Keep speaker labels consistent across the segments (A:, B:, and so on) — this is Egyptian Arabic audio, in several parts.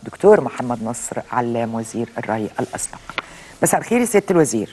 A: دكتور محمد نصر علام وزير الري الاسبق مساء الخير يا سياده الوزير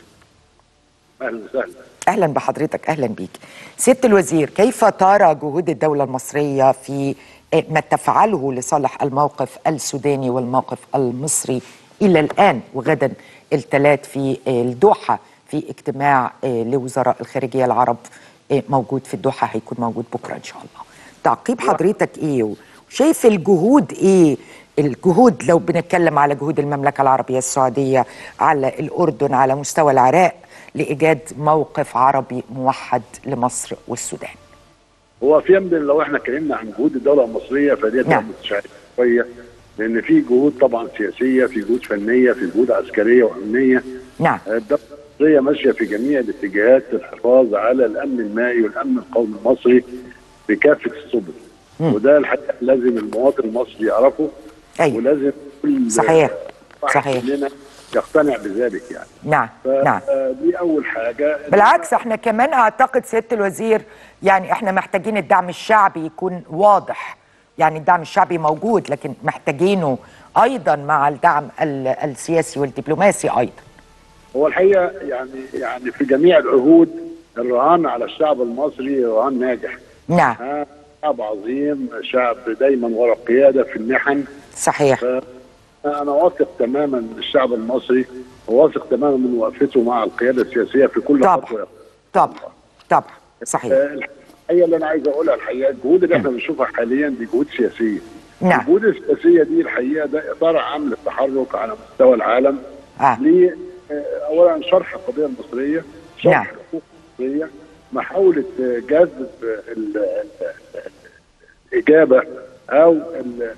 B: اهلا وسهلا
A: اهلا بحضرتك اهلا بيك سياده الوزير كيف ترى جهود الدوله المصريه في ما تفعله لصالح الموقف السوداني والموقف المصري الى الان وغدا الثلاث في الدوحه في اجتماع لوزراء الخارجيه العرب موجود في الدوحه هيكون موجود بكره ان شاء الله تعقيب حضرتك ايه وشايف الجهود ايه الجهود لو بنتكلم على جهود المملكه العربيه السعوديه على الاردن على مستوى العراق لايجاد موقف عربي موحد لمصر والسودان
B: هو في يمكن لو احنا اتكلمنا عن جهود الدوله المصريه فدي
A: نعم.
B: متشعبه شويه لان في جهود طبعا سياسيه في جهود فنيه في جهود عسكريه وامنيه
A: نعم
B: الدوله المصريه ماشيه في جميع الاتجاهات للحفاظ على الامن المائي والامن القومي المصري بكافه السبل وده الحقيقه لازم المواطن المصري يعرفه
A: ايوه
B: ولازم كل
A: صحيح.
B: واحد
A: صحيح.
B: مننا يقتنع بذلك يعني
A: نعم نعم
B: فدي اول حاجه
A: بالعكس احنا كمان اعتقد سياده الوزير يعني احنا محتاجين الدعم الشعبي يكون واضح يعني الدعم الشعبي موجود لكن محتاجينه ايضا مع الدعم ال- السياسي والدبلوماسي ايضا
B: هو الحقيقه يعني يعني في جميع العهود الرهان على الشعب المصري رهان ناجح
A: نعم
B: آه، شعب عظيم شعب دايما ورا القياده في المحن
A: صحيح
B: انا واثق تماما من الشعب المصري وواثق تماما من وقفته مع القياده السياسيه في كل
A: طبعا.
B: خطوه
A: طبعا طبعا صحيح
B: آه، الحقيقه اللي انا عايز اقولها الحقيقه الجهود اللي احنا بنشوفها حاليا دي جهود سياسيه
A: نعم
B: الجهود السياسيه دي الحقيقه ده اطار عام للتحرك على مستوى العالم
A: آه.
B: ل آه، اولا شرح القضيه المصريه شرح
A: نعم.
B: الحقوق المصريه محاوله آه، جذب ال- ال- ال- الاجابه او ال- ال-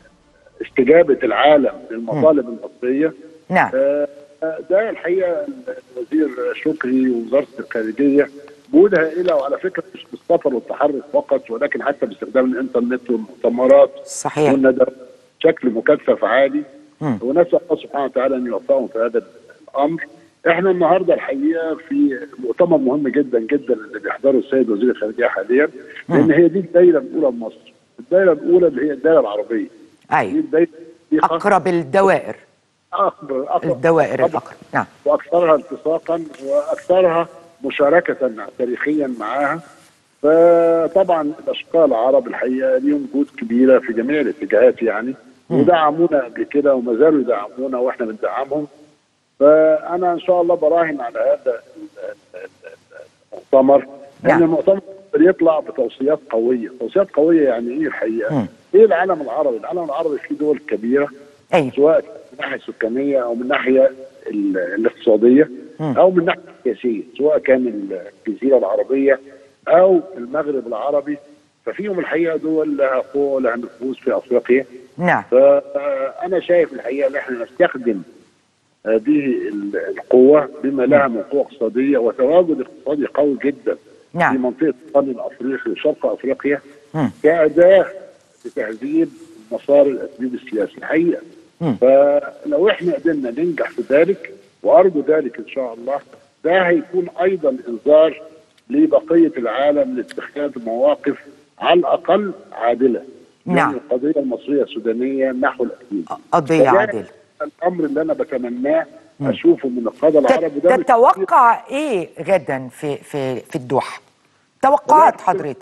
B: استجابه العالم للمطالب المصريه
A: نعم
B: آه، ده الحقيقه الوزير شكري ووزاره الخارجيه جهود هائله وعلى فكره مش بالسفر والتحرك فقط ولكن حتى باستخدام الانترنت والمؤتمرات
A: صحيح
B: والندوات بشكل مكثف عالي
A: مم.
B: ونسال الله سبحانه وتعالى ان يوفقهم في هذا الامر. احنا النهارده الحقيقه في مؤتمر مهم جدا جدا اللي بيحضره السيد وزير الخارجيه حاليا لان هي دي الدائره الاولى لمصر. الدائره الاولى اللي هي الدائره العربيه. دي
A: ايوه
B: الدائره دي خاصة
A: اقرب الدوائر
B: اكبر أقرب-
A: الدوائر
B: طبعاً.
A: الاقرب نعم
B: واكثرها التصاقا واكثرها مشاركه تاريخيا معاها فطبعا الاشقاء العرب الحقيقه ليهم جهود كبيره في جميع الاتجاهات يعني ودعمونا قبل كده وما زالوا يدعمونا واحنا بندعمهم فانا ان شاء الله براهن على هذا ال- ال- ال- المؤتمر
A: نعم.
B: ان المؤتمر يطلع بتوصيات قويه، توصيات قويه يعني ايه الحقيقه؟
A: مم.
B: ايه العالم العربي؟ العالم العربي فيه دول كبيره
A: ايوه
B: سواء من الناحيه السكانيه او من الناحيه ال- الاقتصاديه
A: مم.
B: او من الناحيه السياسيه سواء كان الجزيره العربيه او المغرب العربي ففيهم الحقيقه دول لها قوه ولها نفوذ في افريقيا
A: نعم
B: فانا شايف الحقيقه ان احنا نستخدم هذه ال- القوه بما لها من قوه اقتصاديه وتواجد اقتصادي قوي جدا في
A: نعم
B: منطقه القرن الافريقي وشرق افريقيا
A: مم.
B: كاداه لتهذيب مسار التدريب السياسي الحقيقه
A: مم.
B: فلو احنا قدرنا ننجح في ذلك وارجو ذلك ان شاء الله ده هيكون ايضا انذار لبقيه العالم لاتخاذ مواقف على الاقل عادله
A: نعم.
B: لأن القضيه المصريه السودانيه نحو الاكيد
A: قضيه
B: فده
A: عادله
B: الامر اللي انا بتمناه اشوفه من القاده العرب وده مش-
A: تتوقع ايه غدا في في في الدوحه توقعات
B: والله-
A: حضرتك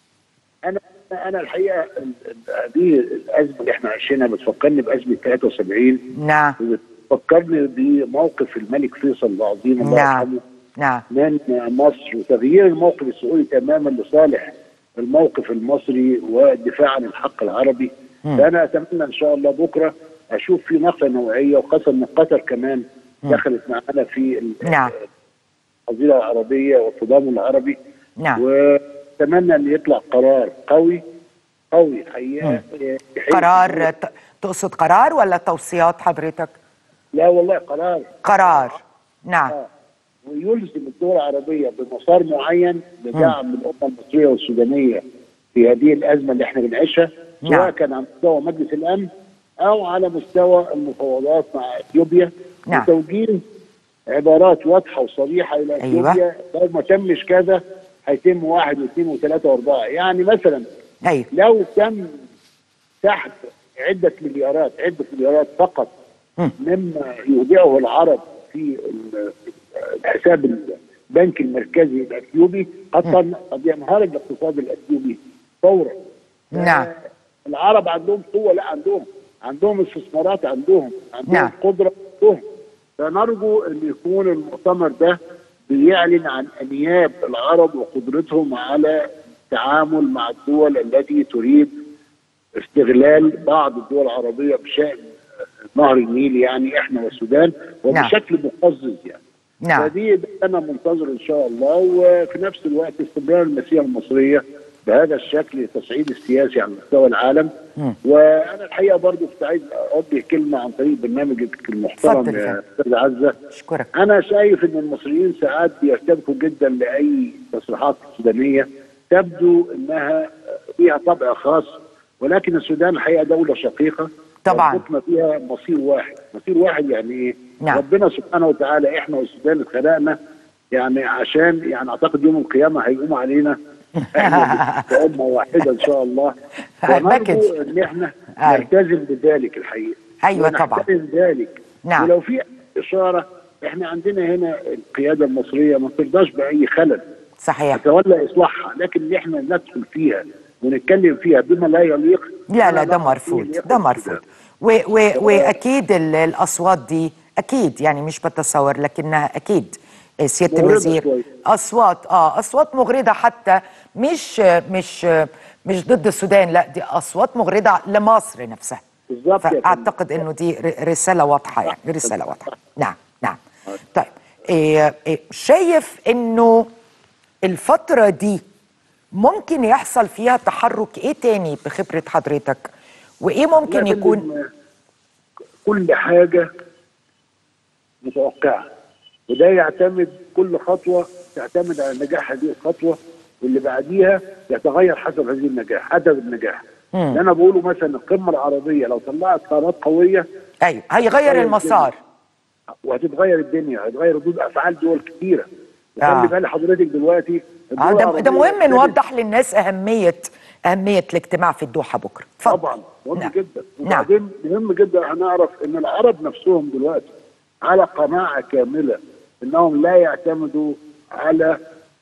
B: انا انا الحقيقه ال- ال- هذه الازمه اللي احنا عايشينها بتفكرني بازمه 73
A: نعم
B: وبتفكرني بموقف الملك فيصل العظيم الله
A: نعم
B: يرحمه
A: نعم
B: من مصر وتغيير الموقف السعودي تماما لصالح الموقف المصري والدفاع عن الحق العربي فانا اتمنى ان شاء الله بكره اشوف في نقله نوعيه وخاصه ان قطر كمان دخلت معانا في ال-
A: نعم
B: الجزيره العربيه والتضامن العربي
A: نعم
B: واتمنى ان يطلع قرار قوي قوي الحقيقه بحيث-
A: قرار ت- تقصد قرار ولا توصيات حضرتك
B: لا والله قرار
A: قرار نعم
B: آه. ويلزم الدول العربيه بمسار معين لدعم الامه المصريه والسودانيه في هذه الازمه اللي احنا بنعيشها سواء
A: نعم.
B: كان على مستوى مجلس الامن او على مستوى المفاوضات مع اثيوبيا
A: نعم.
B: وتوجيه عبارات واضحه وصريحه الى
A: أيوة.
B: اثيوبيا لو ما تمش كذا هيتم واحد واثنين وثلاثه واربعه يعني مثلا
A: ايوه
B: لو تم سحب عده مليارات عده مليارات فقط مما يودعه العرب في ال- الحساب البنك المركزي الاثيوبي قد قد ينهار الاقتصاد الاثيوبي فورا
A: نعم.
B: العرب عندهم قوه لا عندهم عندهم استثمارات عندهم عندهم
A: نعم.
B: قدره عندهم فنرجو ان يكون المؤتمر ده بيعلن عن انياب العرب وقدرتهم على التعامل مع الدول التي تريد استغلال بعض الدول العربيه بشان نهر النيل يعني احنا والسودان وبشكل مقزز يعني
A: نعم
B: فدي ده انا منتظر ان شاء الله وفي نفس الوقت استمرار المسيره المصريه بهذا الشكل التصعيد السياسي على مستوى العالم وانا الحقيقه برضو كنت عايز اوجه كلمه عن طريق برنامجك المحترم
A: اتفضل
B: يا
A: يا
B: استاذ عزه
A: اشكرك
B: انا شايف ان المصريين ساعات بيرتبكوا جدا لاي تصريحات سودانيه تبدو انها فيها طبع خاص ولكن السودان الحقيقه دوله شقيقه
A: طبعاً.
B: يربطنا فيها مصير واحد مصير واحد يعني ايه
A: نعم.
B: ربنا سبحانه وتعالى احنا والسودان اتخلقنا يعني عشان يعني اعتقد يوم القيامه هيقوم علينا احنا كأمة واحده ان شاء الله
A: باكج.
B: ونرجو ان احنا
A: أيوة.
B: نلتزم بذلك الحقيقه
A: أيوة طبعاً.
B: ونحترم ذلك
A: نعم.
B: ولو في اشاره احنا عندنا هنا القياده المصريه ما ترضاش باي خلل
A: صحيح
B: نتولى اصلاحها لكن ان احنا ندخل فيها ونتكلم فيها بما لا يليق
A: لا لا
B: أنا
A: ده
B: لا
A: مرفوض
B: أعطيه
A: ده
B: اليقظة
A: مرفوض و و واكيد ال- الاصوات دي اكيد يعني مش بتصور لكنها اكيد آه، سياده
B: مغرضة
A: الوزير
B: شوية.
A: اصوات اه اصوات مغرضه حتى مش مش مش ضد السودان لا دي اصوات مغرضه لمصر نفسها
B: بالظبط يا فندم.
A: فاعتقد انه دي ر- رساله واضحه يعني رساله واضحه نعم نعم طيب إيه إيه شايف انه الفتره دي ممكن يحصل فيها تحرك ايه تاني بخبره حضرتك وايه ممكن
B: والله يا
A: يكون
B: فندم، كل حاجه متوقعه وده يعتمد كل خطوه تعتمد على نجاح هذه الخطوه واللي بعديها يتغير حسب هذه النجاح هدف النجاح اللي انا بقوله مثلا القمه العربيه لو طلعت قرارات قويه
A: ايوه هيغير
B: غير
A: المسار
B: وهتتغير الدنيا هتغير ردود افعال دول كتيره
A: آه.
B: خلي بال حضرتك دلوقتي
A: آه
B: الدول
A: ده,
B: العربية
A: ده مهم
B: ابتدت-
A: نوضح للناس اهميه اهميه الاجتماع في الدوحه بكره اتفضل
B: طبعا مهم
A: نعم.
B: جدا
A: نعم
B: وبعدين مهم جدا هنعرف ان العرب نفسهم دلوقتي على قناعه كامله انهم لا يعتمدوا على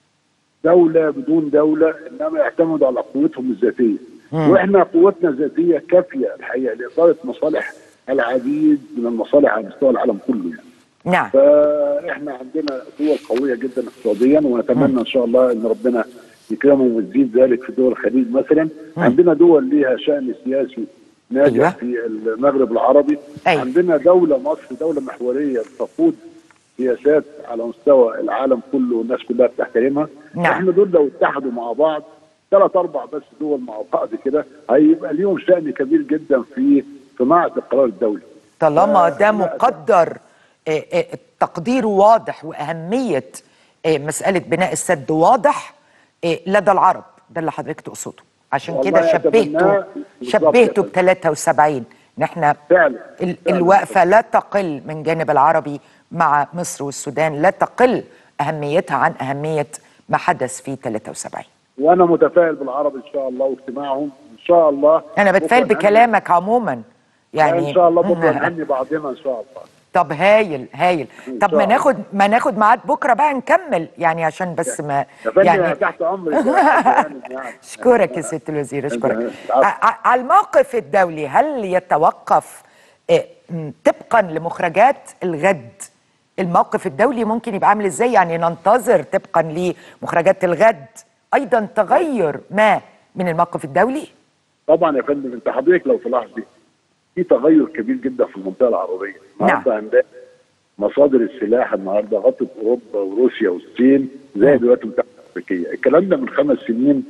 B: دوله بدون دوله انما يعتمدوا على قوتهم الذاتيه واحنا قوتنا الذاتيه كافيه الحقيقه لاداره مصالح العديد من المصالح على مستوى العالم كله يعني.
A: نعم
B: فاحنا عندنا دول قويه جدا اقتصاديا ونتمنى ان شاء الله ان ربنا يكرمهم ويزيد ذلك في دول الخليج مثلا عندنا دول ليها شان سياسي ناجح
A: أيوة.
B: في المغرب العربي
A: أيوة.
B: عندنا دوله مصر دوله محوريه تقود سياسات على مستوى العالم كله والناس كلها بتحترمها
A: نعم.
B: احنا دول لو اتحدوا مع بعض ثلاث اربع بس دول مع بعض كده هيبقى ليهم شان كبير جدا في صناعه القرار الدولي
A: طالما
B: آه،
A: ده
B: لا،
A: مقدر آه، آه، تقدير واضح واهميه آه، مساله بناء السد واضح آه، لدى العرب ده اللي حضرتك تقصده عشان
B: والله
A: كده شبهته
B: أتمناه بالظبط
A: شبهته
B: يا
A: ب 73 نحن
B: فعلا
A: ال-
B: فعلا.
A: الوقفه لا تقل من جانب العربي مع مصر والسودان لا تقل اهميتها عن اهميه ما حدث في 73
B: وانا متفائل بالعرب ان شاء الله واجتماعهم ان شاء الله
A: انا بتفائل
B: بكرة نهني-
A: بكلامك عموما يعني
B: ان شاء الله بكره نهني بعضنا ان شاء الله
A: طب هايل هايل
B: إن
A: طب
B: شاء
A: ما
B: الله.
A: ناخد ما ناخد ميعاد بكره بقى نكمل يعني عشان بس ما
B: يا فندم
A: يعني
B: يعني تحت امرك يعني يعني.
A: اشكرك يا ست الوزير اشكرك
B: العفو.
A: ع- ع- على الموقف الدولي هل يتوقف آه، م، طبقا لمخرجات الغد الموقف الدولي ممكن يبقى عامل ازاي يعني ننتظر طبقا لمخرجات الغد ايضا تغير ما من الموقف الدولي
B: طبعا يا فندم انت حضرتك لو تلاحظي في تغير كبير جدا في المنطقه العربيه النهارده عندنا مصادر السلاح النهارده غطت اوروبا وروسيا والصين زي الولايات المتحده الامريكيه الكلام ده من خمس سنين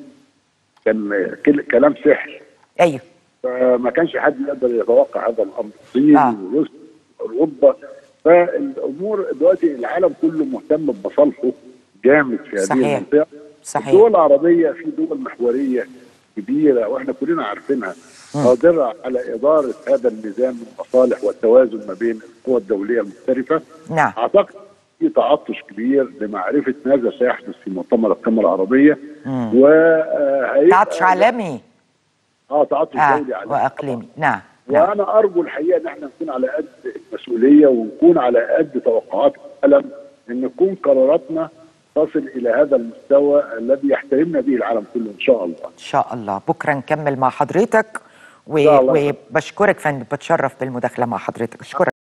B: كان كل- كلام سحر
A: ايوه
B: فما كانش حد يقدر يتوقع هذا الامر الصين
A: آه.
B: وروسيا اوروبا فالامور دلوقتي العالم كله مهتم بمصالحه جامد في هذه
A: صحيح.
B: المنطقه
A: صحيح.
B: الدول العربيه في دول محوريه كبيره واحنا كلنا عارفينها قادره على اداره هذا النظام المصالح والتوازن ما بين القوى الدوليه المختلفه
A: نعم.
B: اعتقد في تعطش كبير لمعرفه ماذا سيحدث في مؤتمر القمه العربيه و
A: تعطش عالمي
B: اه تعطش
A: آه
B: دولي على
A: واقليمي نعم نعم.
B: وانا ارجو الحقيقه ان احنا نكون على قد المسؤوليه ونكون على قد توقعات العالم ان نكون قراراتنا تصل الى هذا المستوى الذي يحترمنا به العالم كله ان شاء الله
A: ان شاء الله بكره نكمل مع حضرتك و...
B: شاء الله.
A: وبشكرك فندم بتشرف بالمداخله مع حضرتك اشكرك